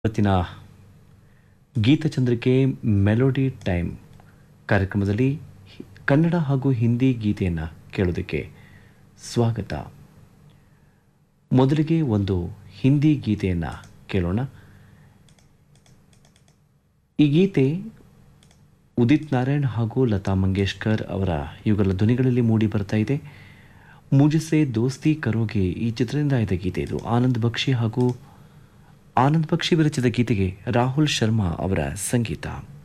ಇವತ್ತಿನ ಗೀತಚಂದ್ರಿಕೆ melody time ಕಾರ್ಯಕ್ರಮದಲ್ಲಿ ಹಿ- ಕನ್ನಡ ಹಾಗೂ ಹಿಂದಿ ಗೀತೆಯನ್ನು ಕೇಳೋದಕ್ಕೆ ಸ್ವಾಗತ ಮೊದಲಿಗೆ ಒಂದು ಹಿಂದಿ ಗೀತೆಯನ್ನು ಕೇಳೋಣ ಈ ಗೀತೆ ಉದಿತ್ ನಾರಾಯಣ್ ಹಾಗೂ ಲತಾ ಮಂಗೇಶ್ಕರ್ ಅವರ ಇವುಗಳ ಧ್ವನಿಗಳಲ್ಲಿ ಮೂಡಿ ಬರ್ತಾ ಇದೆ ಮುಜಸೆ ದೋಸ್ತಿ ಕರೋಗೆ ಈ ಚಿತ್ರದಿಂದ ಆಯ್ದ ಗೀತೆ ಇದು ಆನಂದ್ ಬಕ್ಷಿ ಹಾಗೂ ಆನಂದ್ ಬಕ್ಷಿ ವಿರಚಿತ ಗೀತೆಗೆ ರಾಹುಲ್ ಶರ್ಮಾ ಅವರ ಸಂಗೀತ